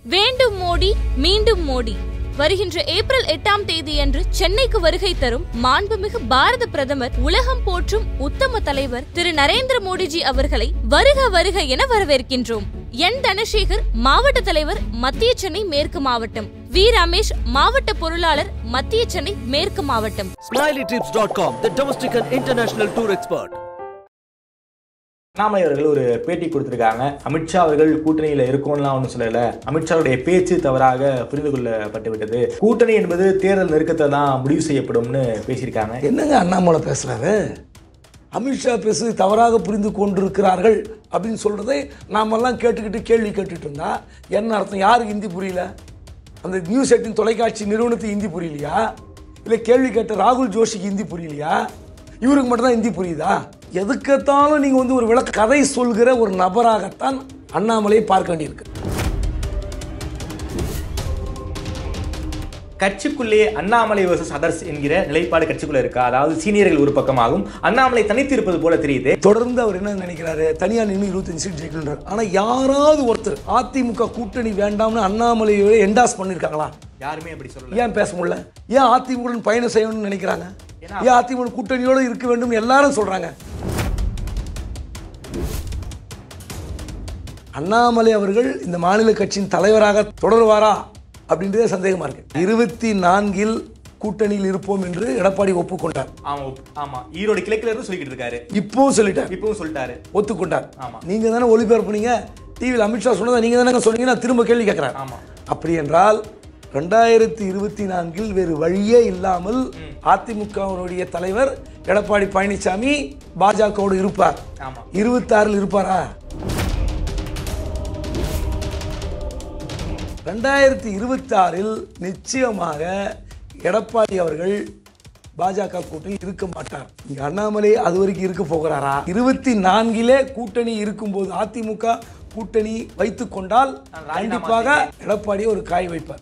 வேண்டும் மோடி மீண்டும் மோடி வருகின்ற ஏப்ரல் எட்டாம் தேதியன்று சென்னைக்கு வருகை தரும் மாண்புமிகு பாரத பிரதமர் உலகம் போற்றும் உத்தம தலைவர் திரு நரேந்திர மோடிஜி அவர்களை வருக வருக என வரவேற்கின்றோம் என் தனசேகர் மாவட்ட தலைவர் மத்திய சென்னை மேற்கு மாவட்டம் வி ரமேஷ் மாவட்ட பொருளாளர் மத்திய சென்னை மேற்கு மாவட்டம் SmileyTrips.com, the domestic and international tour expert. Annamalai அவர்கள் ஒரு பேட்டி கொடுத்திருக்காங்க அமித்ஷா அவர்கள் கூட்டணியில இருக்கோம்லாம் ஒன்றும் சொல்லல அமித்ஷாவுடைய பேச்சு தவறாக புரிந்து கொள்ளப்பட்டு விட்டது கூட்டணி என்பது தேர்தல் நெருக்கத்தை தான் முடிவு செய்யப்படும்னு பேசியிருக்காங்க என்னங்க அண்ணாமலை பேசுறாரு அமித்ஷா பேசுவது தவறாக புரிந்து கொண்டிருக்கிறார்கள் அப்படின்னு சொல்றதை நாமெல்லாம் கேட்டுக்கிட்டு கேள்வி கேட்டுட்டு இருந்தா என்ன அர்த்தம் யாருக்கு ஹிந்தி புரியல அந்த நியூஸ் எட்டின் தொலைக்காட்சி நிறுவனத்துக்கு ஹிந்தி புரியலையா இல்லை கேள்வி கேட்ட ராகுல் ஜோஷிக்கு ஹிந்தி புரியலையா இவருக்கு மட்டும்தான் ஹிந்தி புரியுதா எதுக்கத்தாலும் நீங்கள் வந்து ஒரு விளக்க கதை சொல்கிற ஒரு நபராகத்தான் அண்ணாமலையை பார்க்க வேண்டியிருக்கு கட்சிக்குள்ளே அண்ணாமலை வர்சஸ் அதர்ஸ் என்கிற நிலைப்பாடு கட்சிக்குள்ள இருக்கா அதாவது சீனியர்கள் ஒரு பக்கமாகும் அண்ணாமலை தனித்து இருப்பது போல தெரியுது தொடர்ந்து அவர் என்ன நினைக்கிறாரு தனியா நின்று இருபத்தஞ்சு சீட் ஜெயிக்கணுன்றார் ஆனா யாராவது ஒருத்தர் அதிமுக கூட்டணி வேண்டாம்னு அண்ணாமலையை என்டாஸ் பண்ணிருக்காங்களா யாருமே அப்படி சொல்லல ஏன் பேச முடியல ஏன் அதிமுக பயணம் செய்யணும்னு நினைக்கிறாங்க ஏன் அதிமுக கூட்டணியோட இருக்க வேண்டும் எல்லாரும் சொல்றாங்க அண்ணாமலை அவர்கள் இந்த மாநில கட்சியின் தலைவராக தொடருவாரா அப்படின்றதே சந்தேகமா இருக்கு இருபத்தி நான்கில் கூட்டணியில் இருப்போம் என்று எடப்பாடி ஒப்புக்கொண்டார் ஆமா ஆமா ஈரோடு கிழக்குல இருந்து சொல்லிக்கிட்டு இருக்காரு இப்பவும் சொல்லிட்டார் இப்பவும் சொல்லிட்டாரு ஒத்துக்கொண்டார் ஆமா. நீங்க தானே ஒளிபரப்புனீங்க டிவியில் அமித்ஷா சொன்னதை நீங்க தானே சொன்னீங்க நான் திரும்ப கேள்வி கேட்கிறேன் ஆமா. அப்படி என்றால் ரெண்டாயிரத்தி இருபத்தி நான்கில் வேறு வழியே இல்லாமல் அதிமுகவினுடைய தலைவர் எடப்பாடி பழனிசாமி பாஜகவோடு இருப்பார் ஆமா. இருபத்தாறில் இருப்பாரா ரெண்டாயிரத்தி இருபத்தாறில் நிச்சயமாக எடப்பாடி அவர்கள் பாஜக கூட்டணி இருக்க மாட்டார் இங்க அண்ணாமலை அது வரைக்கும் இருக்க போகிறாரா இருபத்தி நான்கிலே கூட்டணி இருக்கும்போது அதிமுக கூட்டணி வைத்துக் கொண்டால் நான் ராஜினாமா கண்டிப்பாக எடப்பாடி ஒரு காய் வைப்பார்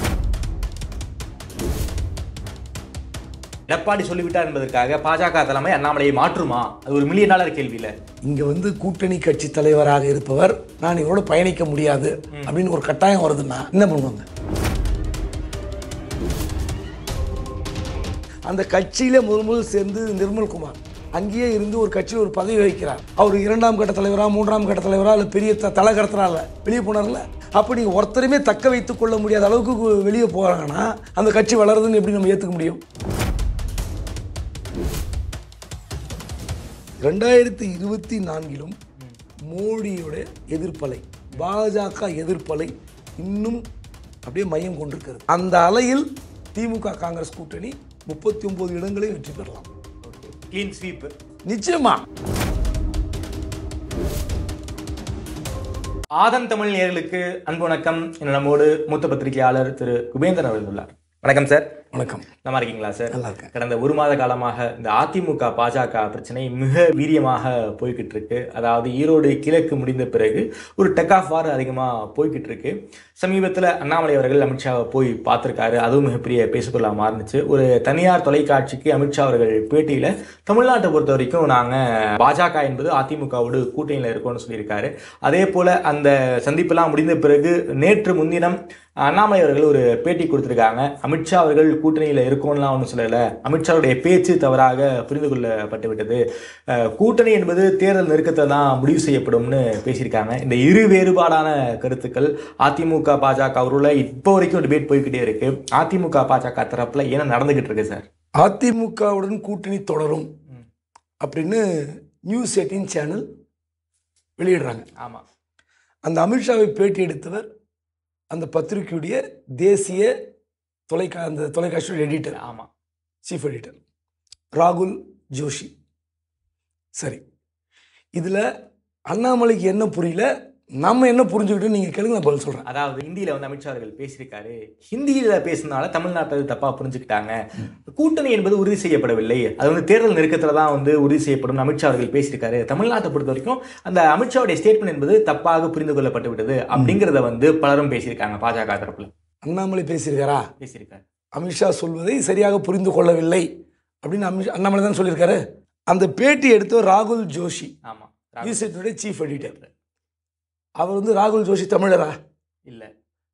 எடப்பாடி சொல்லிவிட்டார் என்பதற்காக பாஜக தலைமை அண்ணாமலையை மாற்றுமா அது ஒரு மில்லியன் டாலர் கேள்வியில இங்க வந்து கூட்டணி கட்சி தலைவராக இருப்பவர் நான் இவரோட பயணிக்க முடியாது அப்படின்னு ஒரு கட்டாயம் வருதுன்னா என்ன பண்ணுவாங்க அந்த கட்சியிலே முதல் முதல் சேர்ந்து நிர்மல்குமார் அங்கேயே இருந்து ஒரு கட்சியில் ஒரு பதவி வகிக்கிறார் அவர் இரண்டாம் கட்ட தலைவரா மூன்றாம் கட்ட தலைவரா இல்லை பெரிய த தலை கடத்தினால வெளியே போனார்ல அப்போ நீங்கள் ஒருத்தருமே தக்க வைத்துக் கொள்ள முடியாத அளவுக்கு கு- வெளியே போகிறாங்கன்னா அந்த கட்சி வளருதுன்னு எப்படி நம்ம ஏற்றுக்க முடியும் ரெண்டாயிரத்தி இருபத்தி நான்கிலும் மோடியோட எதிர்ப்பலை பாஜக எதிர்ப்பலை இன்னும் அப்படியே மையம் கொண்டிருக்கிறது அந்த அலையில் திமுக காங்கிரஸ் கூட்டணி முப்பத்தி ஒன்பது இடங்களை வெற்றி பெறலாம் கிளீன் ஸ்வீப் நிச்சயமா ஆதன் தமிழ் நேயர்களுக்கு அன்பு வணக்கம் இன்று நம்மோடு மூத்த பத்திரிகையாளர் திரு குபேந்திரன் அவர்கள் உள்ளார் வணக்கம் சார் வணக்கம் நல்லா இருக்கீங்களா சார் நல்லா இருக்கேன். கடந்த ஒரு மாத காலமாக இந்த அதிமுக பாஜக பிரச்சனை மிக வீரியமாக போய்கிட்டு இருக்கு அதாவது ஈரோடு கிழக்கு முடிந்த பிறகு ஒரு டெக் ஆஃப் வார் அதிகமாக போய்கிட்டு இருக்கு சமீபத்தில் அண்ணாமலை அவர்கள் அமித்ஷாவை போய் பார்த்துருக்காரு அதுவும் மிகப்பெரிய பேசுபொருளாக மாறுனுச்சு ஒரு தனியார் தொலைக்காட்சிக்கு அமித்ஷா அவர்கள் பேட்டியில் தமிழ்நாட்டை பொறுத்த வரைக்கும் நாங்கள் பாஜக என்பது அதிமுகவோடு கூட்டணியில் இருக்கோம்னு சொல்லியிருக்காரு அதே போல் அந்த சந்திப்பெல்லாம் முடிந்த பிறகு நேற்று முன்தினம் அண்ணாமலை அவர்கள் ஒரு பேட்டி கொடுத்திருக்காங்க அமித்ஷா அவர்கள் கூட்டணியில் இருக்கோம்லாம் ஒன்றும் சொல்லலை அமித்ஷாவுடைய பேச்சு தவறாக புரிந்து கொள்ளப்பட்டு விட்டது அஹ், கூட்டணி என்பது தேர்தல் நெருக்கத்தை தான் முடிவு செய்யப்படும்னு பேசியிருக்காங்க இந்த இரு வேறுபாடான கருத்துக்கள் அதிமுக பாஜக அவருள்ள இப்போ வரைக்கும் டிபேட் போய்கிட்டே இருக்கு அதிமுக பாஜக தரப்புல என்ன நடந்துகிட்டு இருக்கு சார் அதிமுகவுடன் கூட்டணி தொடரும் அப்படின்னு நியூஸ் எயிட்டீன் சேனல் வெளியிடுறாங்க ஆமா அந்த அமித்ஷாவை பேட்டி எடுத்தவர் அந்த பத்திரிகையுடைய தேசிய தொலைக்கா அந்த தொலைக்காட்சியோட எடிட்டர் ஆமா சீஃப் எடிட்டர் ராகுல் ஜோஷி சரி இதில் அண்ணாமலைக்கு என்ன புரியல நம்ம என்ன புரிஞ்சுக்கிட்டு நீங்கள் கேளுங்க நான் பதில் சொல்கிறேன் அதாவது ஹிந்தியில வந்து அமித்ஷா அவர்கள் பேசியிருக்காரு ஹிந்தியில பேசினால தமிழ்நாட்டை தப்பா புரிஞ்சுக்கிட்டாங்க கூட்டணி என்பது உறுதி செய்யப்படவில்லை அது வந்து தேர்தல் நெருக்கத்துல தான் வந்து உறுதி செய்யப்படும் அமித்ஷா அவர்கள் பேசியிருக்காரு தமிழ்நாட்டை பொறுத்த வரைக்கும் அந்த அமித்ஷாவுடைய ஸ்டேட்மெண்ட் என்பது தப்பாக புரிந்து கொள்ளப்பட்டு விட்டது அப்படிங்கிறத வந்து பலரும் பேசியிருக்காங்க பாஜக தரப்புல அண்ணாமலை பேசியிருக்காரா பேசியிருக்காரு அமித்ஷா சொல்வதை சரியாக புரிந்து கொள்ளவில்லை அப்படின்னு அமித் அண்ணாமலை தான் சொல்லியிருக்காரு அந்த பேட்டி எடுத்தவர் ராகுல் ஜோஷி ஆமா யூசினுடைய சீஃப் எடிட்டர் அவர் வந்து ராகுல் ஜோஷி தமிழரா இல்ல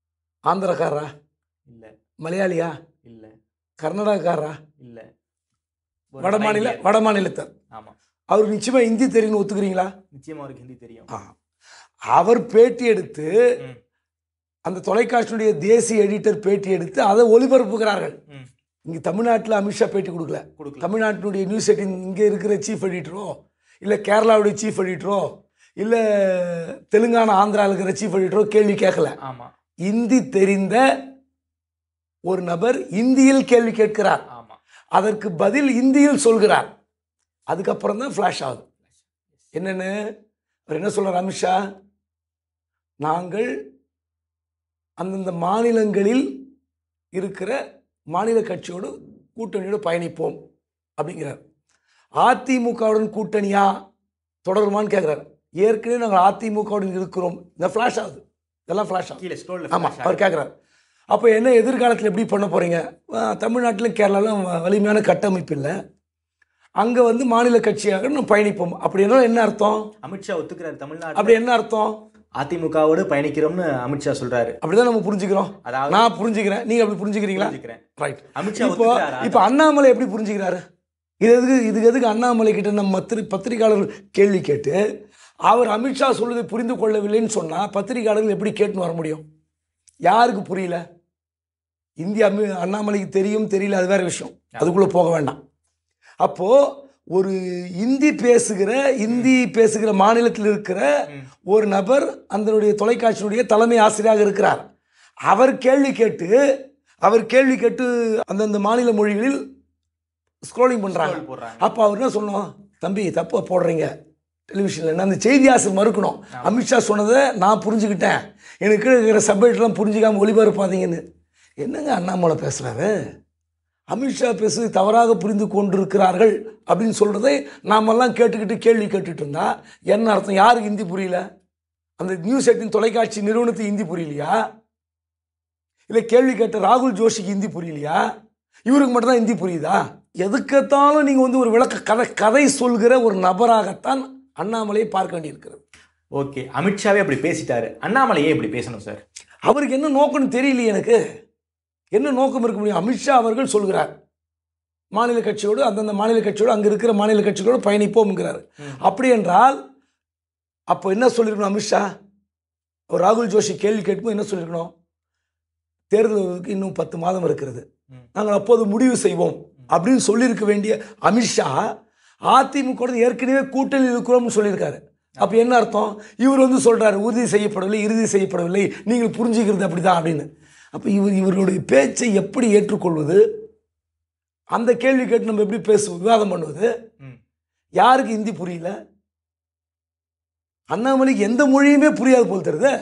ஆந்திரக்காரரா இல்ல மலையாளியா இல்ல கர்நாடகாரரா இல்ல ஒரு வட மாநில இந்தியர். வட மாநிலத்தார் ஆமா அவர் நிச்சயமாக ஹிந்தி தெரியும்னு ஒத்துக்கிறீங்களா நிச்சயமா அவருக்கு ஹிந்தி தெரியும் ஆ. அவர் பேட்டி எடுத்து ம். அந்த தொலைக்காட்சியினுடைய தேசிய எடிட்டர் பேட்டி எடுத்து அதை ஒளிபரப்புகிறார்கள் ம். இங்கே தமிழ்நாட்டில் அமித்ஷா பேட்டி கொடுக்கல கொடுக்கல தமிழ்நாட்டினுடைய நியூஸ் எயிட்டின் இங்கே இருக்கிற சீஃப் எடிட்டரோ இல்லை கேரளாவுடைய சீஃப் எடிட்டரோ இல்லை தெலுங்கானா ஆந்திராவில் இருக்கிற சீஃப் எடிட்டரோ கேள்வி கேட்கல ஆமா இந்தி தெரிந்த ஒரு நபர் இந்தியில் கேள்வி கேட்கிறார் ஆமா அதற்கு பதில் இந்தியில் சொல்கிறார் அதுக்கப்புறம் தான் ஃப்ளாஷ் ஆகுது என்னன்னு அவர் என்ன சொல்றார் அமித்ஷா நாங்கள் அந்தந்த மாநிலங்களில் இருக்கிற மாநில கட்சியோடு கூட்டணியோடு பயணிப்போம் அப்படிங்கிறார் அதிமுகவுடன் கூட்டணியா தொடருமான்னு கேட்குறாரு ஏற்கனவே நாங்கள் அதிமுகவுடன் இருக்கிறோம் இந்த ஃப்ளாஷ் ஆகுது இதெல்லாம் ஃப்ளாஷ் ஆகுது கீழே ஸ்டோர்ல ஆமாம் அவர் கேட்குறாரு அப்போ என்ன எதிர்காலத்தில் எப்படி பண்ண போகிறீங்க தமிழ்நாட்டிலும் கேரளாலும் வ- வலிமையான கட்டமைப்பு இல்லை அங்கே வந்து மாநில கட்சியாக நம்ம பயணிப்போம் அப்படின்னா என்ன அர்த்தம் அமித்ஷா ஒத்துக்கிறாரு தமிழ்நாடு அப்படி என்ன அர்த்தம் அதிமுகவோடு பயணிக்கிறோம்னு அமித்ஷா சொல்றாரு அப்படிதான் நம்ம புரிஞ்சுக்கிறோம் அதாவது நான் புரிஞ்சுக்கிறேன் நீங்கள் அப்படி புரிஞ்சுக்கிறீங்களா புரிஞ்சுக்கிறேன். ரைட் அமித்ஷா இப்போ ஒத்துக்கிறாரா? இப்போ அண்ணாமலை எப்படி புரிஞ்சுக்கிறாரு இது எதுக்கு இதுக்கு எதுக்கு அண்ணாமலை கிட்ட நம்ம பத்திரி பத்திரிகையாளர்கள் கேள்வி கேட்டு அவர் அமித்ஷா சொல்வதை புரிந்து கொள்ளவில்லைன்னு சொன்னால் பத்திரிகையாளர்கள் எப்படி கேட்டுன்னு வர முடியும் யாருக்கு புரியல இந்திய அமி அண்ணாமலைக்கு தெரியும் தெரியல அது வேற விஷயம் அதுக்குள்ளே போக வேண்டாம் அப்போது ஒரு இந்தி பேசுகிற இந்தி பேசுகிற மாநிலத்தில் இருக்கிற ஒரு நபர் அதனுடைய தொலைக்காட்சியினுடைய தலைமை ஆசிரியராக இருக்கிறார் அவர் கேள்வி கேட்டு அவர் கேள்வி கேட்டு அந்தந்த மாநில மொழிகளில் ஸ்க்ரோலிங் பண்ணுறாங்க Scroll போடுறாங்க. அப்போ அவர் என்ன சொன்னோம் தம்பி தப்பாக போடுறீங்க டெலிவிஷனில் நான் அந்த செய்தி ஆசிரியர் மறுக்கணும் அமித்ஷா சொன்னதை நான் புரிஞ்சுக்கிட்டேன் எனக்கு கீழே இருக்கிற சப்ஜெக்ட்லாம் புரிஞ்சுக்காம ஒளிபரப்பாதீங்கன்னு என்னங்க அண்ணாமலை பேசுகிறாரு அமித்ஷா பேசுவது தவறாக புரிந்து கொண்டிருக்கிறார்கள் அப்படின்னு சொல்கிறதை நாமெல்லாம் கேட்டுக்கிட்டு கேள்வி கேட்டுட்டு இருந்தா என்ன அர்த்தம் யாருக்கு ஹிந்தி புரியல அந்த நியூஸ் எட்டின் தொலைக்காட்சி நிறுவனத்துக்கு ஹிந்தி புரியலையா இல்லை கேள்வி கேட்ட ராகுல் ஜோஷிக்கு ஹிந்தி புரியலையா இவருக்கு மட்டும்தான் ஹிந்தி புரியுதா எதுக்கத்தாலும் நீங்கள் வந்து ஒரு விளக்க கதை கதை சொல்கிற ஒரு நபராகத்தான் அண்ணாமலையை பார்க்க வேண்டியிருக்கிறது ஓகே அமித்ஷாவே அப்படி பேசிட்டாரு அண்ணாமலையே இப்படி பேசணும் சார் அவருக்கு என்ன நோக்கம்னு தெரியலையே எனக்கு என்ன நோக்கம் இருக்க முடியும் அமித்ஷா அவர்கள் சொல்கிறார் மாநில கட்சியோடு அந்தந்த மாநில கட்சியோடு அங்கே இருக்கிற மாநில கட்சிகளோடு பயணிப்போம்ங்கிறார் அப்படி என்றால் அப்போ என்ன சொல்லியிருக்கணும் அமித்ஷா ஒரு ராகுல் ஜோஷி கேள்வி கேட்கும்போது என்ன சொல்லியிருக்கணும் தேர்தலுக்கு இன்னும் பத்து மாதம் இருக்கிறது ம். நாங்கள் அப்போது முடிவு செய்வோம் அப்படின்னு சொல்லியிருக்க வேண்டிய அமித்ஷா அதிமுக ஏற்கனவே கூட்டணியில் இருக்கிறோம்னு சொல்லியிருக்காரு அப்போ என்ன அர்த்தம் இவர் வந்து சொல்றாரு உறுதி செய்யப்படவில்லை இறுதி செய்யப்படவில்லை நீங்கள் புரிஞ்சுக்கிறது அப்படிதான் அப்படின்னு அப்போ இவர் இவர்களுடைய பேச்சை எப்படி ஏற்றுக்கொள்வது அந்த கேள்வி கேட்டு நம்ம எப்படி பேசுவோம் விவாதம் பண்ணுவது ம். யாருக்கு ஹிந்தி புரியல அண்ணாமலைக்கு எந்த மொழியுமே புரியாது போல் தருது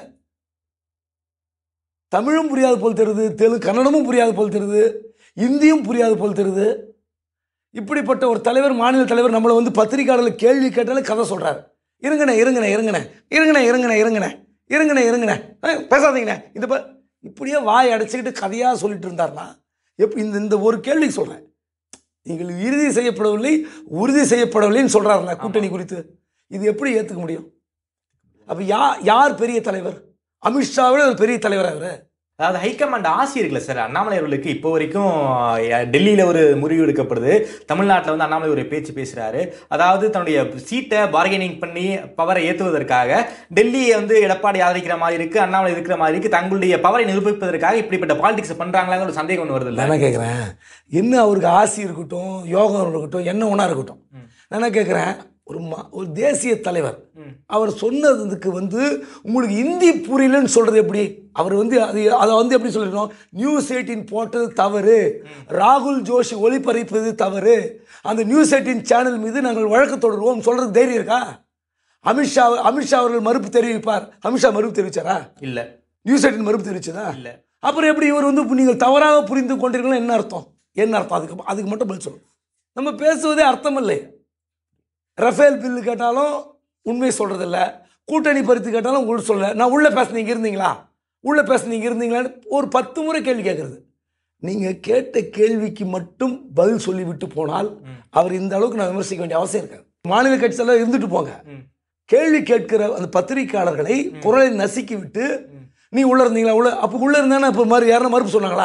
தமிழும் புரியாது போல் தருது தெலுங்கு கன்னடமும் புரியாது போல் தருது இந்தியும் புரியாது போல் தருது இப்படிப்பட்ட ஒரு தலைவர் மாநில தலைவர் நம்மளை வந்து பத்திரிக்கையாளர்கள் கேள்வி கேட்டாலே கதை சொல்றாரு இருங்கண்ணே இருங்கண்ணே இருங்கண்ணே இருங்கண்ணே இருங்கண்ணே இருங்கண்ணே இருங்கண்ணே இருங்கண்ணே ஏய், பேசாதீங்கண்ணே இந்த ப இப்படியே வாய் அடைச்சிக்கிட்டு கதையாக சொல்லிட்டு இருந்தார்னா எப்போ இந்த இந்த ஒரு கேள்வி சொல்கிறேன் நீங்கள் இறுதி செய்யப்படவில்லை உறுதி செய்யப்படவில்லைன்னு சொல்கிறாருல கூட்டணி குறித்து இது எப்படி ஏற்றுக்க முடியும் அப்போ யா யார் பெரிய தலைவர் அமித்ஷாவே ஒரு பெரிய தலைவர் அவர் அதாவது ஹைகமாண்ட் ஆசி இருக்குல்ல சார் அண்ணாமலை அவர்களுக்கு இப்போ வரைக்கும் அஹ், டெல்லியில ஒரு முறிவு எடுக்கப்படுது தமிழ்நாட்டில் வந்து அண்ணாமலை ஒரு பேச்சு பேசுறாரு அதாவது தன்னுடைய சீட்டை பார்கெனிங் பண்ணி பவரை ஏற்றுவதற்காக டெல்லியை வந்து எடப்பாடி ஆதரிக்கிற மாதிரி இருக்கு அண்ணாமலை இருக்கிற மாதிரி இருக்கு தங்களுடைய பவரை நிரூபிப்பதற்காக இப்படிப்பட்ட பாலிடிக்ஸ் பண்றாங்களாங்கிற ஒரு சந்தேகம் ஒன்று வருது நான் என்ன கேட்குறேன் என்ன அவருக்கு ஆசி இருக்கட்டும் யோகம் இருக்கட்டும் என்ன ஒன்றா இருக்கட்டும் நான் என்ன கேட்குறேன் ஒரு மா ஒரு தேசிய தலைவர் ம். அவர் சொன்னதுக்கு வந்து உங்களுக்கு இந்தி புரியலன்னு சொல்கிறது எப்படி அவர் வந்து அது அதை வந்து எப்படி சொல்லிருக்கணும் நியூஸ் எயிட்டின் போட்டது தவறு ராகுல் ஜோஷி ஒளிபரப்பது தவறு அந்த நியூஸ் எயிட்டின் சேனல் மீது நாங்கள் வழக்கு தொடருவோம் சொல்கிறது தைரியம் இருக்கா அமித்ஷா அமித்ஷா அவர்கள் மறுப்பு தெரிவிப்பார் அமித்ஷா மறுப்பு தெரிவிச்சாரா இல்ல நியூஸ் எயிட்டின் மறுப்பு தெரிவிச்சதா இல்ல அப்புறம் எப்படி இவர் வந்து இப்ப நீங்கள் தவறாக புரிந்து கொண்டீர்கள்னா என்ன அர்த்தம் என்ன அர்த்தம் அதுக்கு அதுக்கு மட்டும் பதில் சொல்லணும் நம்ம பேசுவதே அர்த்தம் இல்லை ரஃபேல் பில்லு கேட்டாலும் உண்மை சொல்கிறதில்ல கூட்டணி பறித்து கேட்டாலும் உங்களுக்கு சொல்லல நான் உள்ளே பேச நீங்கள் இருந்தீங்களா உள்ளே பேச நீங்கள் இருந்தீங்களான்னு ஒரு பத்து முறை கேள்வி கேட்குறது நீங்கள் கேட்ட கேள்விக்கு மட்டும் பதில் சொல்லிவிட்டு போனால் அவர் இந்த அளவுக்கு நான் விமர்சிக்க வேண்டிய அவசியம் இருக்காது மாநில கட்சியெல்லாம் இருந்துட்டு போங்க ம். கேள்வி கேட்கிற அந்த பத்திரிகையாளர்களை குரலை நசுக்கி விட்டு நீ உள்ளே இருந்தீங்களா உள்ள அப்போ உள்ளே இருந்தானே இப்போ மறு யாரும் மறுப்பு சொன்னாங்களா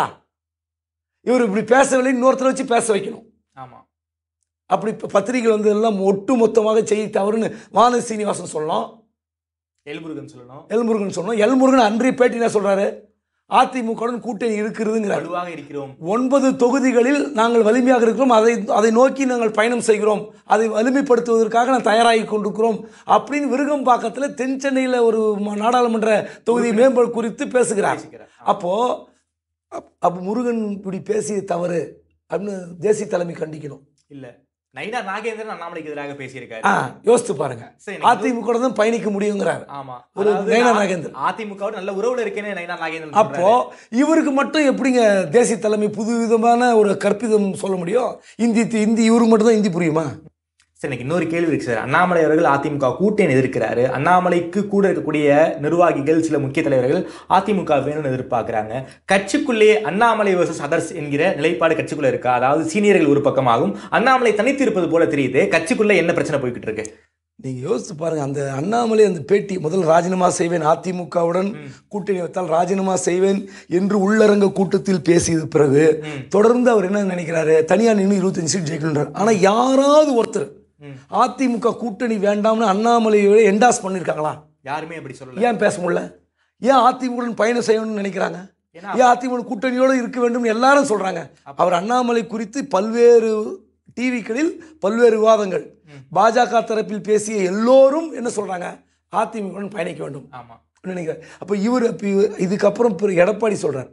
இவர் இப்படி பேசவில்லை இன்னொருத்தரை வச்சு பேச வைக்கணும் ஆமா அப்படி இப்போ பத்திரிகை வந்து எல்லாம் ஒட்டு மொத்தமாக செய்தி தவறுன்னு வான சீனிவாசன் சொல்லணும் எல்முருகன் சொல்லணும் எல்முருகன் சொல்லணும் எல்முருகன் அன்றைய பேட்டி என்ன சொல்கிறாரு அதிமுகவுடன் கூட்டணி இருக்கிறதுங்கிறார் வலுவாக இருக்கிறோம் ஒன்பது தொகுதிகளில் நாங்கள் வலிமையாக இருக்கிறோம் அதை அதை நோக்கி நாங்கள் பயணம் செய்கிறோம் அதை வலிமைப்படுத்துவதற்காக நான் தயாராகி கொண்டிருக்கிறோம் அப்படின்னு விருகம்பாக்கத்தில் தென் சென்னையில் ஒரு ம- நாடாளுமன்ற தொகுதி மேம்பாடு குறித்து பேசுகிறார் பேசிக்கிறார். அப்போ அப்- அப்போ முருகன் இப்படி பேசிய தவறு அப்படின்னு தேசிய தலைமை கண்டிக்கணும் இல்ல நைனா நாகேந்திரன் அண்ணாமலைக்கு எதிராக பேசியிருக்காரு ஆ யோசித்து பாருங்க சரி, அதிமுக தான் பயணிக்க முடியுங்கிறார் ஆமா ஒரு அதாவது நயினா நான் நாகேந்திரன். அதிமுகவோட நல்ல உறவுல இருக்கேன்னு நைனா நாகேந்திரன் அப்போ இவருக்கு மட்டும் எப்படிங்க தேசிய தலைமை புது விதமான ஒரு கற்பிதம் சொல்ல முடியும் இந்தி இந்தி இவருக்கு மட்டும் தான் இந்தி புரியுமா சரி எனக்கு இன்னொரு கேள்வி இருக்கு சார் அண்ணாமலை அவர்கள் அதிமுக கூட்டணி எதிர்க்கிறாரு அண்ணாமலைக்கு கூட இருக்கக்கூடிய நிர்வாகிகள் சில முக்கிய தலைவர்கள் அதிமுக வேணும்னு எதிர்பார்க்கறாங்க கட்சிக்குள்ளேயே அண்ணாமலை வர்சஸ் அதர்ஸ் என்கிற நிலைப்பாடு கட்சிக்குள்ள இருக்கா அதாவது சீனியர்கள் ஒரு பக்கமாகும் அண்ணாமலை தனித்து இருப்பது போல தெரியுது கட்சிக்குள்ள என்ன பிரச்சனை போய்கிட்டு இருக்கு நீங்க யோசித்து பாருங்க அந்த அண்ணாமலை அந்த பேட்டி முதல் ராஜினாமா செய்வேன் அதிமுகவுடன் கூட்டணி வைத்தால் ராஜினாமா செய்வேன் என்று உள்ளரங்க கூட்டத்தில் பேசியது பிறகு தொடர்ந்து அவர் என்ன நினைக்கிறாரு தனியா நின்று இருபத்தஞ்சு சீட் ஜெயிக்கணுன்றார் ஆனா யாராவது ஒருத்தர் அதிமுக கூட்டணி வேண்டாம்னு அண்ணாமலையோட என்டாஸ் பண்ணியிருக்காங்களா யாருமே அப்படி சொல்லல ஏன் பேச முடியல ஏன் அதிமுகவுடன் பயணம் செய்யணும்னு நினைக்கிறாங்க ஏன்னா- ஏன் அதிமுக கூட்டணியோடு இருக்க வேண்டும் எல்லாரும் சொல்றாங்க அவர் அண்ணாமலை குறித்து பல்வேறு டிவிக்களில் பல்வேறு விவாதங்கள் பாஜக தரப்பில் பேசிய எல்லோரும் என்ன சொல்றாங்க அதிமுகவுடன் பயணிக்க வேண்டும் ஆமா நினைக்கிறேன் அப்போ இவர் அப்ப இவர் இதுக்கப்புறம் பிறகு எடப்பாடி சொல்றார்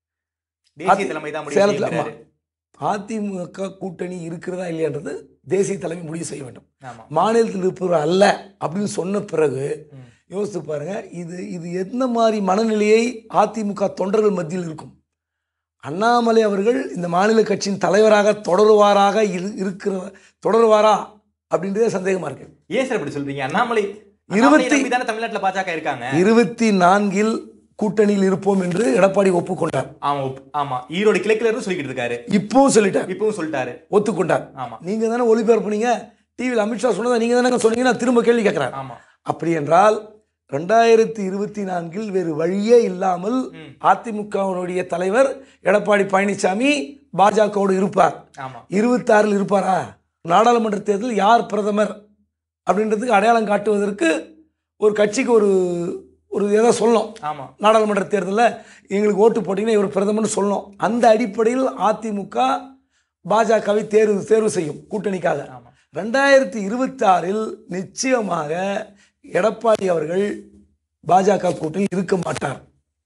தேசிய தலைமை தான் முடிவு சேலத்தில் செய்கிறாரு. அதிமுக கூட்டணி இருக்கிறதா இல்லையான்றது தேசிய தலைமை முடிவு செய்ய வேண்டும் ஆமா மாநிலத்தில் இருப்பவர் அல்ல அப்படின்னு சொன்ன பிறகு யோசித்து பாருங்க இது இது எந்த மாதிரி மனநிலையை அதிமுக தொண்டர்கள் மத்தியில் இருக்கும் அண்ணாமலை அவர்கள் இந்த மாநில கட்சியின் தலைவராக தொடருவாராக இரு- இருக்கிற தொடருவாரா அப்படின்றதே சந்தேகமா இருக்கு ஏன் சார் அப்படி சொல்றீங்க அண்ணாமலை இருபத்தி- இருபத்தி தானே தமிழ்நாட்டுல பாஜக இருக்காங்க இருபத்தி நான்கில் கூட்டணியில் இருப்போம் என்று எடப்பாடி ஒப்புக்கொண்டார் ஆமா ஒப்- ஆமா ஈரோடு கிழக்குல இருந்து சொல்லிக்கிட்டு இருக்காரு இப்போவும் சொல்லிட்டார் இப்பவும் சொல்லிட்டாரு ஒத்துக்கொண்டார் ஆமா நீங்க தானே ஒளிபரப்புனீங்க டிவியில் அமித்ஷா சொன்னதை நீங்க தானே சொன்னீங்க நான் திரும்ப கேள்வி கேட்கிறேன் ஆமா அப்படி என்றால் ரெண்டாயிரத்தி இருபத்தி நான்கில் வேறு வழியே இல்லாமல் அதிமுகவினுடைய தலைவர் எடப்பாடி பழனிசாமி பாஜகவோடு இருப்பார் ஆமா இருபத்தாறில் இருப்பாரா நாடாளுமன்ற தேர்தல் யார் பிரதமர் அப்படின்றதுக்கு அடையாளம் காட்டுவதற்கு ஒரு கட்சிக்கு ஒரு ஒரு ஏதோ சொல்லணும் ஆமா நாடாளுமன்ற தேர்தலில் எங்களுக்கு ஓட்டு போட்டிங்கன்னா இவர் பிரதமர்னு சொல்லணும் அந்த அடிப்படையில் அதிமுக பாஜகவை தேர்வு தேர்வு செய்யும் கூட்டணிக்காக ஆமா. ரெண்டாயிரத்தி இருபத்தி ஆறில் நிச்சயமாக எடப்பாடி அவர்கள் பாஜக கூட்டணி இருக்க மாட்டார்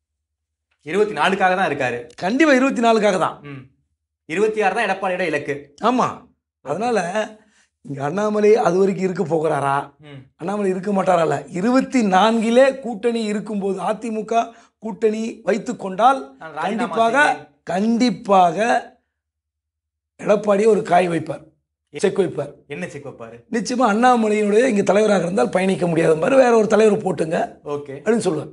இருபத்தி நாலுக்காக தான் இருக்காரு கண்டிப்பாக இருபத்தி நாலுக்காக தான் ம் இருபத்தி ஆறு தான் எடப்பாடியோட இலக்கு ஆமாம் அதனால் இங்கே அண்ணாமலை அது வரைக்கும் இருக்க போகிறாரா ம் அண்ணாமலை இருக்க மாட்டாரல்ல இருபத்தி நான்கிலே கூட்டணி இருக்கும்போது அதிமுக கூட்டணி வைத்து கொண்டால் நான் ராஜினாமா கண்டிப்பாக செய்வேன். கண்டிப்பாக எடப்பாடியை ஒரு காய் வைப்பார் செக் வைப்பார் என்ன செக் வைப்பாரு நிச்சயமா அண்ணாமலையினுடைய இங்கே தலைவராக இருந்தால் பயணிக்க முடியாத மாதிரி வேற ஒரு தலைவர் போட்டுங்க ஓகே அப்படின்னு சொல்லுவார்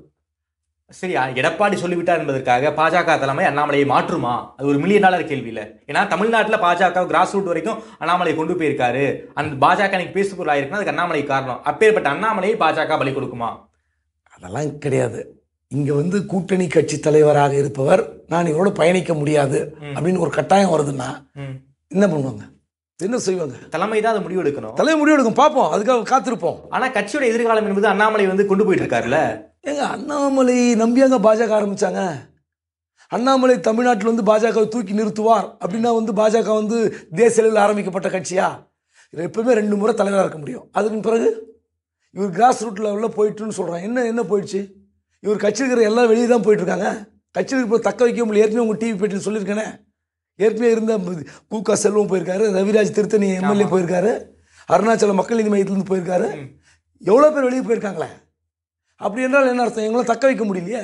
சரி ஆ, எடப்பாடி சொல்லிவிட்டார் என்பதற்காக பாஜக தலைமை அண்ணாமலையை மாற்றுமா அது ஒரு மில்லியன் டாலர் கேள்வி இல்ல ஏன்னா தமிழ்நாட்டுல பாஜக கிராஸ் ரூட் வரைக்கும் அண்ணாமலை கொண்டு போயிருக்காரு அந்த பாஜக இன்னைக்கு பேசு பொருள் ஆயிருக்குன்னா அதுக்கு அண்ணாமலை காரணம் அப்பேற்பட்ட அண்ணாமலையை பாஜக பலி கொடுக்குமா அதெல்லாம் கிடையாது இங்கே வந்து கூட்டணி கட்சி தலைவராக இருப்பவர் நான் இவரோட பயணிக்க முடியாது அப்படின்னு ஒரு கட்டாயம் வருதுன்னா ம். என்ன பண்ணுவாங்க என்ன செய்வாங்க தலைமை தான் அதை முடிவு எடுக்கணும் தலைவர் முடிவெடுக்கும் பார்ப்போம் அதுக்காக காத்திருப்போம் ஆனா கட்சியோட எதிர்காலம் என்பது அண்ணாமலை வந்து கொண்டு போயிட்டு இருக்காருல்ல ஏங்க அண்ணாமலை நம்பியாங்க பாஜக ஆரம்பிச்சாங்க அண்ணாமலை தமிழ்நாட்டில் வந்து பாஜகவை தூக்கி நிறுத்துவார் அப்படின்னா வந்து பாஜக வந்து தேசிய அளவில் ஆரம்பிக்கப்பட்ட கட்சியா இது எப்பவுமே ரெண்டு முறை தலைவராக இருக்க முடியும் அதுக்கு பிறகு இவர் கிராஸ் ரூட் லெவலில் போயிட்டுன்னு சொல்கிறான் என்ன என்ன போயிடுச்சு இவர் கட்சியில் இருக்கிற எல்லாம் வெளியே தான் போயிட்டு இருக்காங்க கட்சியில் இருப்ப தக்க வைக்க முடியல ஏற்கனவே உங்கள் டிவி பேட்டியில் சொல்லியிருக்கேனே ஏற்கனவே இருந்த கூகா செல்வம் போயிருக்காரு ரவிராஜ் திருத்தணி எம்எல்ஏ போயிருக்காரு அருணாச்சல மக்கள் நீதி மையத்திலேருந்து போயிருக்காரு எவ்வளோ பேர் வெளியே போயிருக்காங்களே அப்படி என்றால் என்ன அர்த்தம் இவங்களாம் தக்க வைக்க முடியலையே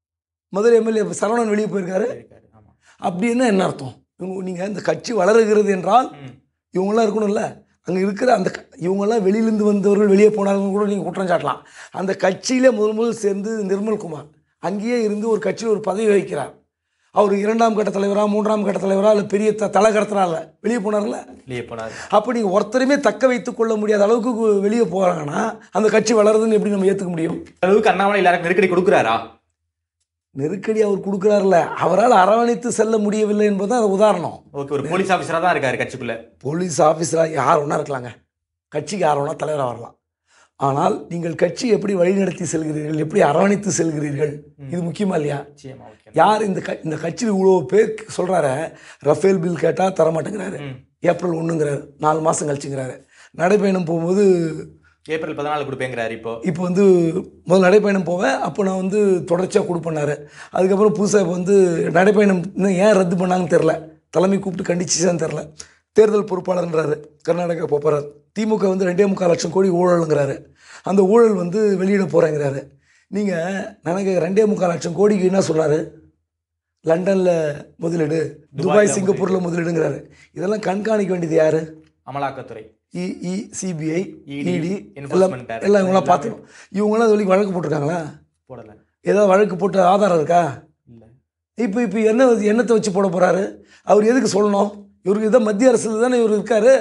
மதுரை எம்எல்ஏ சரவணன் வெளியே போயிருக்காரு இருக்காரு, ஆமா. அப்படின்னா என்ன அர்த்தம் இவங்க நீங்கள் இந்த கட்சி வளருகிறது என்றால் ம். இவங்களாம் இருக்கணும்ல அங்கே இருக்கிற அந்த க- இவங்கெல்லாம் வெளியிலேருந்து வந்தவர்கள் வெளியே போனாலும் கூட நீங்கள் குற்றம் சாட்டலாம் அந்த கட்சியிலே முதல் முதல் சேர்ந்து நிர்மல்குமார் அங்கேயே இருந்து ஒரு கட்சியில் ஒரு பதவி வகிக்கிறார் அவர் இரண்டாம் கட்ட தலைவரா மூன்றாம் கட்ட தலைவரா இல்லை பெரிய த தலை கடத்துறா இல்லை வெளியே போனார்ல வெளியே போனாரு அப்போ நீங்கள் ஒருத்தரையுமே தக்க வைத்துக் கொள்ள முடியாத அளவுக்கு கு- வெளியே போகிறாங்கன்னா அந்த கட்சி வளருதுன்னு எப்படி நம்ம ஏற்றுக்க முடியும் அளவுக்கு அண்ணாமலை எல்லாருக்கும் நெருக்கடி கொடுக்குறாரா நெருக்கடி அவர் கொடுக்குறாருல அவரால் அரவணைத்து செல்ல முடியவில்லை என்பது அது உதாரணம் ஓகே ஒரு போலீஸ் ஆஃபீஸரா தான் இருக்காரு கட்சிக்குள்ள போலீஸ் ஆஃபீஸராக யார் ஒன்றா இருக்கலாங்க கட்சிக்கு யார் ஒன்றா தலைவராக வரலாம் ஆனால் நீங்கள் கட்சி எப்படி வழிநடத்தி செல்கிறீர்கள் எப்படி அரவணைத்து செல்கிறீர்கள் இது முக்கியமா இல்லையா நிச்சயமா ஓகே யார் இந்த க இந்த கட்சியில் இவ்வளோ பேர் சொல்கிறாரு ரஃபேல் பில் கேட்டால் தரமாட்டேங்கிறாரு ம். ஏப்ரல் ஒன்றுங்கிறாரு நாலு மாதம் கழிச்சுங்கிறாரு நடைப்பயணம் போகும்போது ஏப்ரல் பதினாலு கொடுப்பேங்கிறாரு இப்போ இப்போ வந்து முதல் நடைப்பயணம் போவேன் அப்போ நான் வந்து தொடர்ச்சியாக கொடுப்பேன்னாரு அதுக்கப்புறம் புதுசாக இப்போ வந்து நடைப்பயணம் இன்னும் ஏன் ரத்து பண்ணாங்கன்னு தெரில தலைமை கூப்பிட்டு கண்டிச்சுதான் தெரில தேர்தல் பொறுப்பாளர்ன்றாரு கர்நாடகா போகிறார் திமுக வந்து ரெண்டே முக்கால் லட்சம் கோடி ஊழலுங்கிறாரு அந்த ஊழல் வந்து வெளியிட போகிறேங்கிறாரு நீங்கள் எனக்கு ரெண்டே முக்கால் லட்சம் கோடிக்கு என்ன சொல்கிறாரு லண்டனில் முதலீடு துபாய் சிங்கப்பூரில் முதலீடுங்கிறாரு இதெல்லாம் கண்காணிக்க வேண்டியது யார் அமலாக்கத்துறை இஇ சிபிஐ ED, இடி Enforcement எல்லாம் Directorate எல்லாம் இவங்களாம் எல்லாமே. பார்த்துக்கணும் இவங்களாம் இது வரைக்கும் வழக்கு போட்டிருக்காங்களா போடல ஏதாவது வழக்கு போட்ட ஆதாரம் இருக்கா இல்ல இப்போ இப்போ என்ன என்னத்தை வச்சு போட போகிறாரு அவர் எதுக்கு சொல்லணும் இவருக்கு இதான் மத்திய அரசில் தானே இவர் இருக்காரு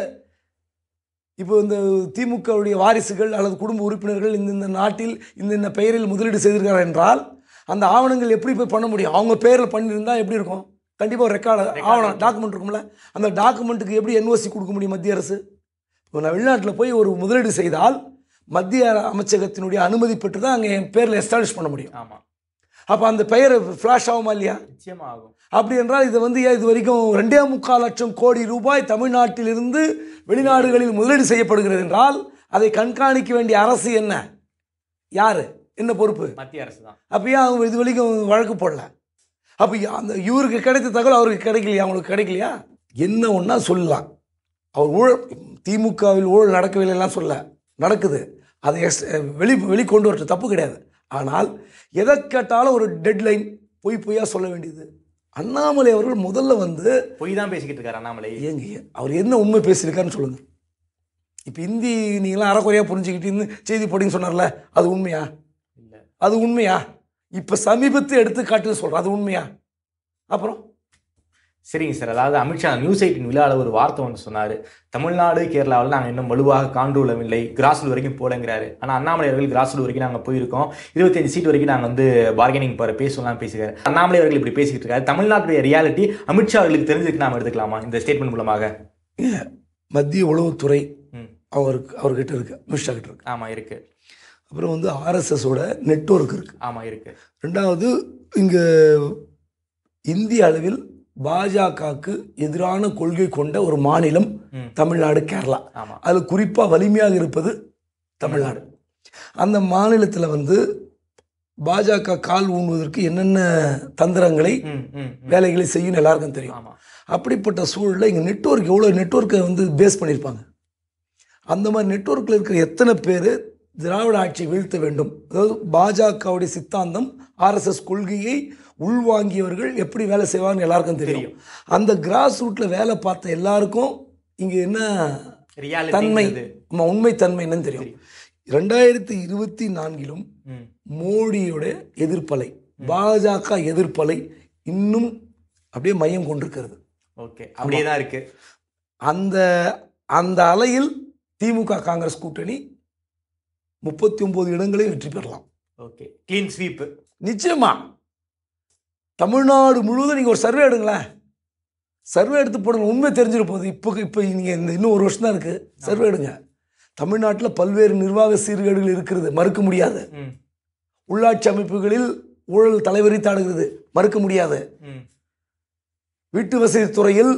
இப்போ இந்த திமுகவுடைய வாரிசுகள் அல்லது குடும்ப உறுப்பினர்கள் இந்த இந்த நாட்டில் இந்த இந்த பெயரில் முதலீடு செய்திருக்கிறார் என்றால் அந்த ஆவணங்கள் எப்படி போய் பண்ண முடியும் அவங்க பேரில் பண்ணியிருந்தா எப்படி இருக்கும் கண்டிப்பாக ஒரு ரெக்கார்டு ஆவணம் டாக்குமெண்ட் இருக்கும்ல அந்த டாக்குமெண்ட்டுக்கு எப்படி என்ஓசி கொடுக்க முடியும் மத்திய அரசு இப்போ நான் வெளிநாட்டில் போய் ஒரு முதலீடு செய்தால் மத்திய அமைச்சகத்தினுடைய அனுமதி பெற்று தான் அங்கே என் பேரில் எஸ்டாப்ளிஷ் பண்ண முடியும் ஆமா அப்போ அந்த பெயர் ஃப்ளாஷ் ஆகுமா இல்லையா நிச்சயமா ஆகும் அப்படி என்றால் இது வந்து ஏன் இது வரைக்கும் ரெண்டே முக்கால் லட்சம் கோடி ரூபாய் தமிழ்நாட்டிலிருந்து வெளிநாடுகளில் முதலீடு செய்யப்படுகிறது என்றால் அதை கண்காணிக்க வேண்டிய அரசு என்ன யார் என்ன பொறுப்பு மத்திய அரசு தான் அப்போ ஏன் அவங்க இது வரைக்கும் வழக்கு போடல அப்போ அந்த இவருக்கு கிடைத்த தகவல் அவருக்கு கிடைக்கலையா அவங்களுக்கு கிடைக்கலையா என்ன ஒன்றா சொல்லலாம் அவர் ஊழல் திமுகவில் ஊழல் நடக்கவில்லைலாம் சொல்ல நடக்குது அதை எஸ் வெளி வெளிக்கொண்டு வரட்டும் தப்பு கிடையாது ஆனால் எதை கேட்டாலும் ஒரு டெட்லைன் பொய் பொய்யா சொல்ல வேண்டியது அண்ணாமலை அவர்கள் முதல்ல வந்து பொய் தான் பேசிக்கிட்டு இருக்காரு அண்ணாமலை ஏங்க அவர் என்ன உண்மை பேசியிருக்காருன்னு சொல்லுங்கள் இப்போ இந்தி நீங்களாம் அறக்குறையாக புரிஞ்சுக்கிட்டு இந்த செய்தி போட்டின்னு சொன்னார்ல அது உண்மையா இல்ல அது உண்மையா இப்போ சமீபத்து எடுத்து காட்டுன்னு சொல்கிறேன் அது உண்மையா அப்புறம் சரிங்க சார் அதாவது அமித்ஷா நியூஸ் எயிட்டின் விழாவில் ஒரு வார்த்தை ஒன்று சொன்னார் தமிழ்நாடு கேரளாவில் நாங்கள் இன்னும் வலுவாக காண்டூலவில்லை கிராஸ்ரூல் வரைக்கும் போலங்கிறாரு ஆனால் அண்ணாமலை அவர்கள் கிராஸ்ரூல் வரைக்கும் நாங்கள் போயிருக்கோம் இருபத்தஞ்சு சீட் வரைக்கும் நாங்கள் வந்து பார்கெனிங் போகிற பேசலாம் பேசுகிறார் அண்ணாமலை அவர்கள் இப்படி பேசிக்கிட்டு இருக்காரு தமிழ்நாட்டுடைய ரியாலிட்டி அமித்ஷா அவர்களுக்கு தெரிஞ்சுக்கு நாம எடுத்துக்கலாமா இந்த ஸ்டேட்மெண்ட் மூலமாக மத்திய உளவுத்துறை ம் அவருக்கு அவர்கிட்ட இருக்கு அமித்ஷா கிட்ட இருக்கு ஆமாம் இருக்கு அப்புறம் வந்து ஆர்எஸ்எஸோட நெட்வொர்க் இருக்கு ஆமாம் இருக்கு ரெண்டாவது இங்கே இந்திய அளவில் பாஜகவுக்கு எதிரான கொள்கை கொண்ட ஒரு மாநிலம் ம். தமிழ்நாடு கேரளா ஆமாம் அதில் குறிப்பாக வலிமையாக இருப்பது தமிழ்நாடு அந்த மாநிலத்தில் வந்து பாஜக கால் ஊன்வதற்கு என்னென்ன தந்திரங்களை ம் ம் ம். வேலைகளை செய்யும் எல்லாருக்கும் தெரியும் ஆமாம் அப்படிப்பட்ட சூழலில் இங்கே நெட்வொர்க் எவ்வளோ நெட்வொர்க்கை வந்து பேஸ் பண்ணியிருப்பாங்க அந்த மாதிரி நெட்வொர்க்கில் இருக்கிற எத்தனை பேர் திராவிட ஆட்சியை வீழ்த்த வேண்டும் அதாவது பாஜகவுடைய சித்தாந்தம் ஆர்எஸ்எஸ் கொள்கையை உள்வாங்கியவர்கள் எப்படி வேலை செய்வாங்கன்னு எல்லாருக்கும் தெரியும் தெரியும். அந்த கிராஸ் ரூட்டில் வேலை பார்த்த எல்லாருக்கும் இங்கே என்ன தன்மை ரியாலிட்டி ஆமா, உண்மை தன்மை என்னன்னு தெரியும் ரெண்டாயிரத்தி இருபத்தி நான்கிலும் ம் மோடியோட எதிர்ப்பலை பாஜக எதிர்ப்பலை இன்னும் அப்படியே மையம் கொண்டிருக்கிறது ஓகே அப்படியே தான் இருக்கு அந்த அந்த அலையில் திமுக காங்கிரஸ் கூட்டணி முப்பத்தி ஒன்பது இடங்களை வெற்றி பெறலாம் ஓகே க்ளீன் ஸ்வீப் நிச்சயமா தமிழ்நாடு முழுவதும் நீங்கள் ஒரு சர்வே எடுங்களேன் சர்வே எடுத்து போடுங்க உண்மை தெரிஞ்சிட போகுது இப்போ இப்போ நீங்கள் இந்த இன்னும் ஒரு வருஷம் தான் இருக்குது சர்வே எடுங்க தமிழ்நாட்டில் பல்வேறு நிர்வாக சீர்கேடுகள் இருக்கிறது மறுக்க முடியாது ம் உள்ளாட்சி அமைப்புகளில் ஊழல் தலைவரித்தாடுகிறது மறுக்க முடியாது ம் வீட்டு வசதி துறையில்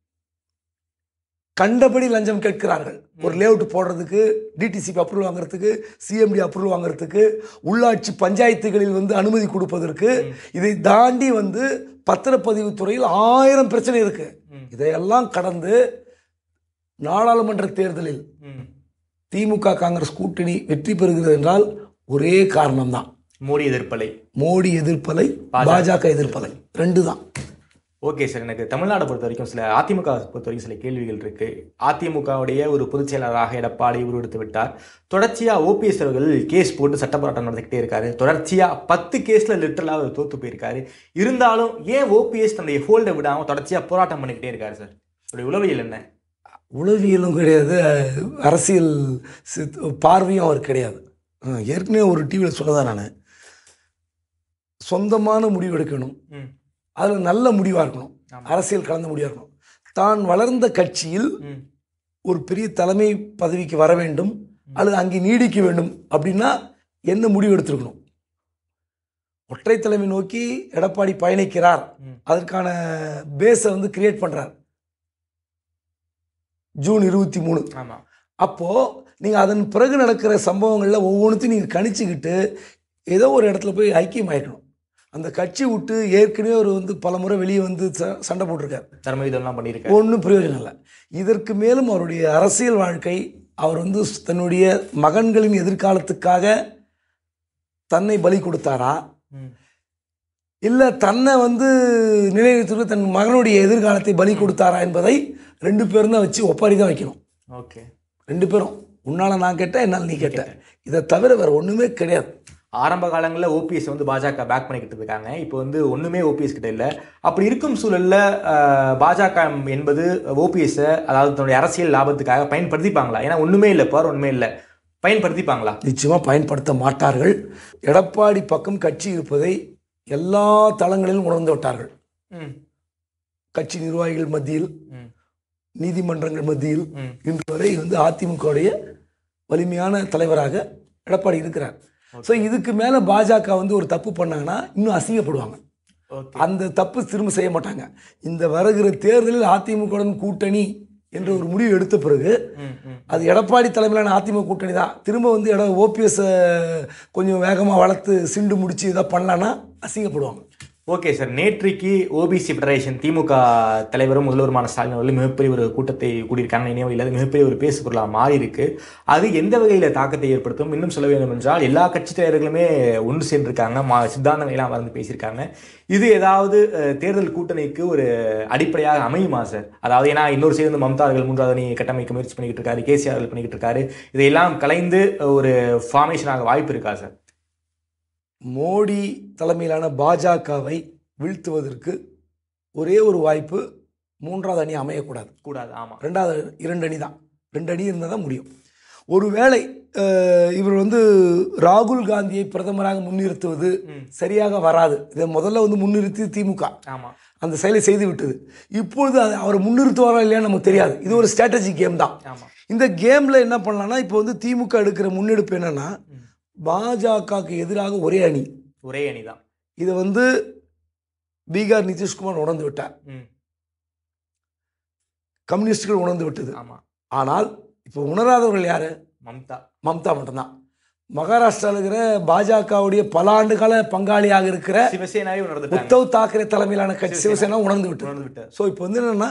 கண்டபடி லஞ்சம் கேட்கிறார்கள் ஒரு லேஅவுட் போடுறதுக்கு டிடிசிபி அப்ரூவல் வாங்குறதுக்கு சிஎம்டி அப்ரூவல் வாங்குறதுக்கு உள்ளாட்சி பஞ்சாயத்துகளில் வந்து அனுமதி கொடுப்பதற்கு இதை தாண்டி வந்து பத்திரப்பதிவு துறையில் ஆயிரம் பிரச்சனை இருக்கு ம். இதையெல்லாம் கடந்து நாடாளுமன்ற தேர்தலில் ம் திமுக காங்கிரஸ் கூட்டணி வெற்றி பெறுகிறது என்றால் ஒரே காரணம்தான் மோடி எதிர்ப்பலை மோடி எதிர்ப்பலை பாஜக எதிர்ப்பலை ரெண்டு தான் ஓகே சார் எனக்கு தமிழ்நாடை பொறுத்த வரைக்கும் சில அதிமுக பொறுத்த வரைக்கும் சில கேள்விகள் இருக்கு அதிமுகவுடைய ஒரு பொதுச் செயலாளராக எடப்பாடி உருவெடுத்து விட்டார் தொடர்ச்சியா ஓபிஎஸ் அவர்கள் கேஸ் போட்டு சட்ட போராட்டம் நடந்துக்கிட்டே இருக்காரு தொடர்ச்சியா பத்து கேஸ்ல லிட்டரலா அவர் தோத்து போயிருக்காரு இருந்தாலும் ஏன் ஓபிஎஸ் தன்னுடைய ஹோல்டை விடாம தொடர்ச்சியா போராட்டம் பண்ணிக்கிட்டே இருக்காரு சார் அவருடைய உளவியல் என்ன உளவியலும் கிடையாது அரசியல் சித்- பார்வையும் அவர் கிடையாது ஆ, ஏற்கனவே ஒரு டிவியில் சொல்லதான் நான் சொந்தமான முடிவு எடுக்கணும் ம் அதில் நல்ல முடிவாக இருக்கணும் அரசியல் கலந்த முடிவாக இருக்கணும் தான் வளர்ந்த கட்சியில் ம் ஒரு பெரிய தலைமை பதவிக்கு வர வேண்டும் அல்லது அங்கே நீடிக்க வேண்டும் அப்படின்னா என்ன முடிவு எடுத்திருக்கணும் ஒற்றை தலைமை நோக்கி எடப்பாடி பயணிக்கிறார் ம். அதற்கான பேஸை வந்து கிரியேட் பண்றார் ஜூன் இருபத்தி மூணு ஆமா அப்போ நீங்க அதன் பிறகு நடக்கிற சம்பவங்கள்ல ஒவ்வொன்றுத்தையும் நீங்க கணிச்சுக்கிட்டு ஏதோ ஒரு இடத்துல போய் ஐக்கியமாயிருக்கணும் அந்த கட்சி விட்டு ஏற்கனவே ஒரு வந்து பல முறை வெளியே வந்து ச- சண்டை போட்டிருக்காரு தர்மயுதம்லாம் பண்ணியிருக்காரு ஒன்றும் பிரயோஜனம் இல்லை இதற்கு மேலும் அவருடைய அரசியல் வாழ்க்கை அவர் வந்து தன்னுடைய மகன்களின் எதிர்காலத்துக்காக தன்னை பலி கொடுத்தாரா ம் இல்லை தன்னை வந்து நிலைநிறுத்தி தன் மகனுடைய எதிர்காலத்தை பலி கொடுத்தாரா என்பதை ரெண்டு பேரும் தான் வச்சு ஒப்பாரி தான் வைக்கணும் ஓகே ரெண்டு பேரும் உன்னால நான் கேட்டேன் என்னால் நீ கேட்ட இதை தவிர வேற ஒன்றுமே கிடையாது ஆரம்ப காலங்களில் ஓபிஎஸ் வந்து பாஜக பேக் பண்ணிக்கிட்டு இருக்காங்க இப்போ வந்து ஒன்றுமே ஓபிஎஸ் கிட்ட இல்லை அப்படி இருக்கும் சூழல்ல அஹ், பாஜக என்பது ஓபிஎஸ்ஸை அதாவது தன்னுடைய அரசியல் லாபத்துக்காக பயன்படுத்திப்பாங்களா ஏன்னா ஒன்றுமே இல்லை பார் ஒன்றுமே இல்லை பயன்படுத்திப்பாங்களா நிச்சயமா பயன்படுத்த மாட்டார்கள் எடப்பாடி பக்கம் கட்சி இருப்பதை எல்லா தளங்களிலும் உணர்ந்து விட்டார்கள் ம் கட்சி நிர்வாகிகள் மத்தியில் ம் நீதிமன்றங்கள் மத்தியில் ம் இன்று வரை வந்து அதிமுகவுடைய வலிமையான தலைவராக எடப்பாடி இருக்கிறார் ஸோ இதுக்கு மேலே பாஜக வந்து ஒரு தப்பு பண்ணாங்கன்னா இன்னும் அசிங்கப்படுவாங்க ஓகே அந்த தப்பு திரும்ப செய்ய மாட்டாங்க இந்த வருகிற தேர்தலில் அதிமுகவுடன் கூட்டணி என்ற ஒரு முடிவு எடுத்த பிறகு ம் ம் அது எடப்பாடி தலைமையிலான அதிமுக கூட்டணி தான் திரும்ப வந்து எட ஓபிஎஸ் கொஞ்சம் வேகமாக வளர்த்து சிண்டு முடிச்சு இதை பண்ணலான்னா அசிங்கப்படுவாங்க ஓகே சார் நேற்றைக்கு ஓபிசி ஃபெடரேஷன் திமுக தலைவரும் முதல்வருமான ஸ்டாலின் அவர்கள் மிகப்பெரிய ஒரு கூட்டத்தை கூடியிருக்காங்க நினைவு இல்லாத மிகப்பெரிய ஒரு பேசு பொருளாக மாறி இருக்கு அது எந்த வகையில் தாக்கத்தை ஏற்படுத்தும் இன்னும் சொல்ல வேண்டும் என்றால் எல்லா கட்சி தலைவர்களுமே ஒன்று சேர்ந்திருக்காங்க மா சித்தாந்தங்களை எல்லாம் வந்து பேசியிருக்காங்க இது ஏதாவது அஹ், தேர்தல் கூட்டணிக்கு ஒரு அடிப்படையாக அமையுமா சார் அதாவது ஏன்னா இன்னொரு சேர்ந்து மம்தா அவர்கள் மூன்றாவது அணி கட்டமைக்க முயற்சி பண்ணிக்கிட்டு இருக்காரு கேசிஆர் அவர்கள் பண்ணிக்கிட்டு இருக்காரு இதையெல்லாம் கலைந்து ஒரு ஃபார்மேஷனாக வாய்ப்பு இருக்கா சார் மோடி தலைமையிலான பாஜகவை வீழ்த்துவதற்கு ஒரே ஒரு வாய்ப்பு மூன்றாவது அணி அமையக்கூடாது கூடாது ஆமா ரெண்டாவது இரண்டு அணி தான் ரெண்டு அணி இருந்தால் தான் முடியும் ஒருவேளை அஹ், இவர் வந்து ராகுல் காந்தியை பிரதமராக முன்னிறுத்துவது ம். சரியாக வராது இதை முதல்ல வந்து முன்னிறுத்தி திமுக ஆமா அந்த செயலை செய்து விட்டது இப்பொழுது அது அவரை முன்னிறுத்துவாரா இல்லையான்னு நமக்கு தெரியாது இது ஒரு ஸ்ட்ராட்டஜி கேம் தான் ஆமா இந்த கேமில் என்ன பண்ணலாம்னா இப்போ வந்து திமுக எடுக்கிற முன்னெடுப்பு என்னன்னா பாஜகவுக்கு எதிராக ஒரே அணி ஒரே அணிதான் இதை வந்து பீகார் நிதிஷ்குமார் உணர்ந்து விட்டார் ம் கம்யூனிஸ்டுகள் உணர்ந்து விட்டது ஆமா ஆனால் இப்போ உணராதவர்கள் யாரு மம்தா மம்தா மட்டும்தான் மகாராஷ்டிராவில் இருக்கிற பாஜகவுடைய பல ஆண்டு கால பங்காளியாக இருக்கிற சிவசேனாவே உணர்ந்துட்டாங்க உத்தவ் தாக்கரே தலைமையிலான கட்சி சிவசேனா உணர்ந்து விட்டது உணர்ந்து விட்டார் ஸோ இப்போ வந்து என்னன்னா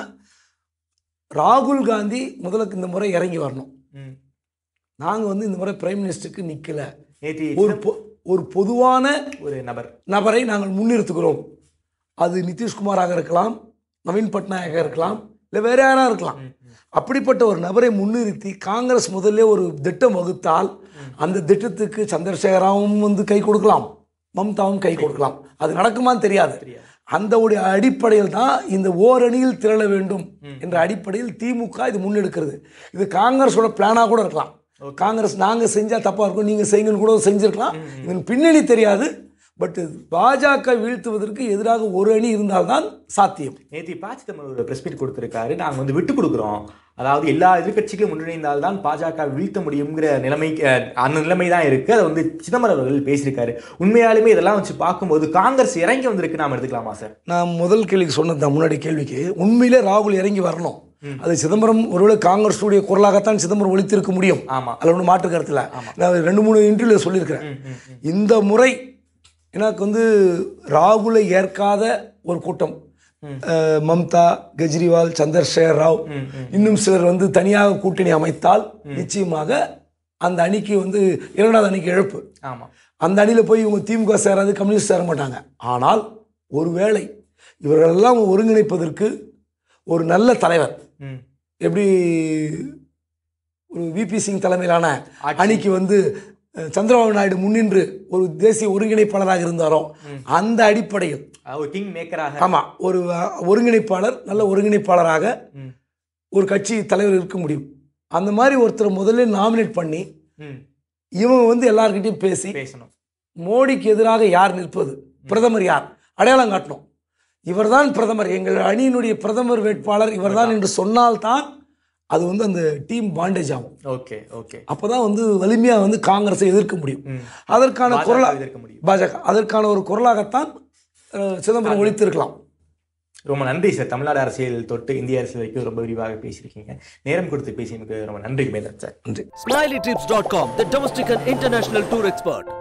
ராகுல் காந்தி முதலுக்கு இந்த முறை இறங்கி வரணும் ம் நாங்கள் வந்து இந்த முறை பிரைம் மினிஸ்டருக்கு நிற்கல நேற்று ஒரு பொ- ஒரு பொதுவான ஒரு நபர் நபரை நாங்கள் முன்னிறுத்துகிறோம் அது நிதிஷ்குமாராக இருக்கலாம் நவீன் பட்நாயக்காக இருக்கலாம் இல்லை வேற யாராக இருக்கலாம் அப்படிப்பட்ட ஒரு நபரை முன்னிறுத்தி காங்கிரஸ் முதல்ல ஒரு திட்டம் வகுத்தால் அந்த திட்டத்துக்கு சந்திரசேகராவும் வந்து கை கொடுக்கலாம் மம்தாவும் கை கொடுக்கலாம் அது நடக்குமான்னு தெரியாது தெரியாது. அந்த ஒரு அடிப்படையில் தான் இந்த ஓரணியில் திரள வேண்டும் என்ற அடிப்படையில் திமுக இது முன்னெடுக்கிறது இது காங்கிரஸோட பிளானாக கூட இருக்கலாம் காங்கிரஸ் நாங்கள் செஞ்சால் தப்பாக இருக்கும் நீங்கள் செய்யுங்கன்னு கூட செஞ்சிருக்கலாம் இதன் பின்னணி தெரியாது பட் பாஜக வீழ்த்துவதற்கு எதிராக ஒரு அணி இருந்தால்தான் சாத்தியம் நேற்று பாச்சி தமிழ் ஒரு பிரஸ் மீட் கொடுத்துருக்காரு நாங்கள் வந்து விட்டு கொடுக்குறோம் அதாவது எல்லா எதிர்க்கட்சிகளும் ஒன்றிணைந்தால்தான் பாஜக வீழ்த்த முடியுங்கிற நிலைமை அஹ், அந்த நிலைமை தான் இருக்கு அதை வந்து சிதம்பரம் அவர்கள் பேசியிருக்காரு உண்மையாலுமே இதெல்லாம் வச்சு பார்க்கும்போது காங்கிரஸ் இறங்கி வந்திருக்கு நாம எடுத்துக்கலாமா சார் நான் முதல் கேள்விக்கு சொன்னது தான் முன்னாடி கேள்விக்கு உண்மையிலே ராகுல் இறங்கி வரணும் அது சிதம்பரம் ஒருவேளை காங்கிரஸுடைய குரலாகத்தான் சிதம்பரம் ஒழித்திருக்க முடியும் ஆமா அதில் ஒன்றும் மாற்று கருத்தில் நான் ரெண்டு மூணு இன்டர்வியூல சொல்லியிருக்கிறேன் இந்த முறை எனக்கு வந்து ராகுலை ஏற்காத ஒரு கூட்டம் அஹ், மம்தா கெஜ்ரிவால் சந்திரசேகர் ராவ் இன்னும் சிலர் வந்து தனியாக கூட்டணி அமைத்தால் நிச்சயமாக அந்த அணிக்கு வந்து இரண்டாவது அணிக்கு இழப்பு ஆமா அந்த அணியில் போய் இவங்க திமுக சேராது கம்யூனிஸ்ட் சேர மாட்டாங்க ஆனால் ஒருவேளை இவர்களெல்லாம் ஒருங்கிணைப்பதற்கு ஒரு நல்ல தலைவர் ம் எப்படி ஒரு விபி சிங் தலைமையிலான அணிக்கு வந்து அஹ், சந்திரபாபு நாயுடு முன்னின்று ஒரு தேசிய ஒருங்கிணைப்பாளராக இருந்தாரோ அந்த அடிப்படையில் அதாவது ஒரு கிங் மேக்கராக ஆமாம் ஒரு அஹ், ஒருங்கிணைப்பாளர் நல்ல ஒருங்கிணைப்பாளராக ம் ஒரு கட்சி தலைவர் இருக்க முடியும் அந்த மாதிரி ஒருத்தரை முதல்ல நாமினேட் பண்ணி ம் இவங்க வந்து எல்லார்கிட்டையும் பேசி பேசணும் மோடிக்கு எதிராக யார் நிற்பது பிரதமர் யார் அடையாளம் காட்டணும் இவர்தான் பிரதமர் எங்கள் அணியினுடைய பிரதமர் வேட்பாளர் இவர்தான் என்று சொன்னால்தான் அது வந்து அந்த டீம் பாண்டேஜ் ஆகும் ஓகே ஓகே அப்பதான் வந்து வலிமையா வந்து காங்கிரஸை எதிர்க்க முடியும் அதற்கான பாஜக குரலா எதிர்க்க முடியும். பாஜக அதற்கான ஒரு குரலாகத்தான் அஹ், சிதம்பரம் ஒழித்திருக்கலாம் ரொம்ப நன்றி சார் தமிழ்நாடு அரசியல் தொட்டு இந்திய அரசியல் வரைக்கும் ரொம்ப விரிவாக பேசியிருக்கீங்க நேரம் கொடுத்து பேசியதுக்கு ரொம்ப நன்றி மேதன் சார் நன்றி SmileyTrips.com, the domestic and international tour expert.